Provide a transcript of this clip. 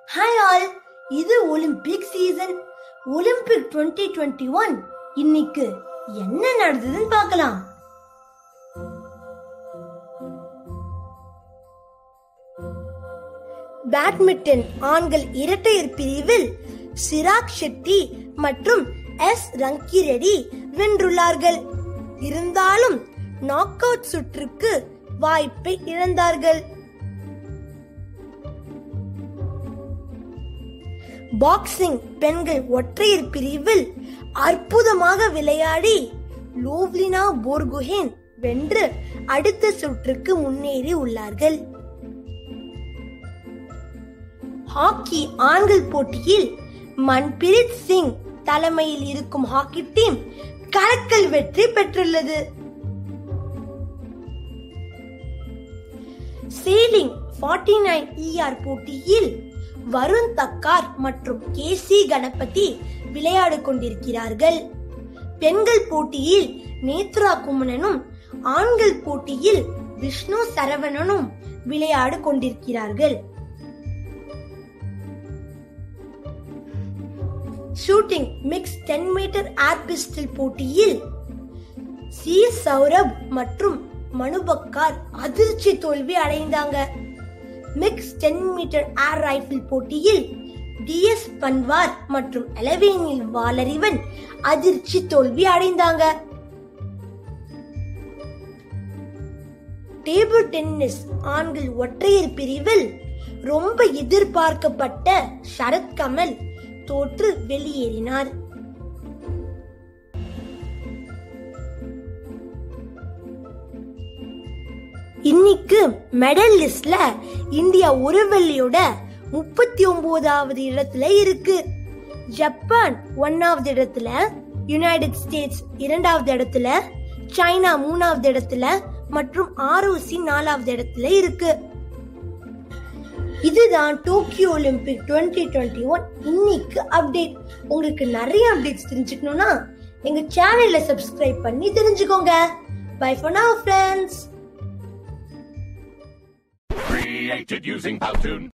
Hi all இது Olympic season Olympic 2021 twenty one இன்னைக்கு என்ன நடந்ததுன்னு பார்க்கலாம் பேட்மிண்டன் ஆண்கள் இரட்டையர் பிரிவில் சிராக் ஷெட்டி மற்றும் எஸ் ரங்கிரெடி வென்றுள்ளார்கள் இருந்தாலும் நாக் அவுட் சுற்றுக்கு வாய்ப்பை இழந்தார்கள் பாக்ஸிங் பெண்கள் ஒற்றையர் பிரிவில் அற்புதமாக விளையாடி லோவ்லினா போர்குஹேன் வென்று அடுத்த சுற்றுக்கு முன்னேறி உள்ளார்கள் ஹாக்கி ஆண்கள் போட்டியில் மன்பிரீத் சிங் தலைமையில் இருக்கும் ஹாக்கி டீம் கலக்கல் வெற்றி பெற்றுள்ளது சேலிங் 49 நைன் இஆர் போட்டியில் வருண் தக்கார் மற்றும் கே சி கணபதி விளையாடு கொண்டிருக்கிறார்கள் பெண்கள் போட்டியில் நேத்ரா குமணனும் ஆண்கள் போட்டியில் விஷ்ணு சரவணனும் விளையாடு கொண்டிருக்கிறார்கள் shooting mix 10 metre air pistol போட்டியில் சி சௌரப் மற்றும் மனுபக்கார் அதிர்ச்சி தோல்வி அடைந்தாங்க மிக்ஸ் 10 மீட்டர் ஏர் ரைபிள் போட்டியில் டிஎஸ் பன்வார் மற்றும் எலவேனில் வாலறிவன் அதிர்ச்சி தோல்வி அடைந்தாங்க டேபிள் டென்னிஸ் ஆண்கள் ஒற்றையர் பிரிவில் ரொம்ப எதிர்பார்க்கப்பட்ட சரத் கமல் தோற்று வெளியேறினார் இன்னைக்கு மெடல் லிஸ்ட்ல இந்தியா ஒரு வெள்ளியோட முப்பத்தி ஒன்பதாவது இடத்துல இருக்கு ஜப்பான் ஒன்னாவது இடத்துல யுனைடெட் ஸ்டேட்ஸ் இரண்டாவது இடத்துல சைனா மூணாவது இடத்துல மற்றும் ஆர்ஓசி நாலாவது இடத்துல இருக்கு இதுதான் டோக்கியோ ஒலிம்பிக் 2021 டுவெண்ட்டி ஒன் இன்னைக்கு அப்டேட் உங்களுக்கு நிறைய அப்டேட்ஸ் தெரிஞ்சுக்கணும்னா எங்க சேனலை சப்ஸ்கிரைப் பண்ணி தெரிஞ்சுக்கோங்க bye for now friends Created using Powtoon.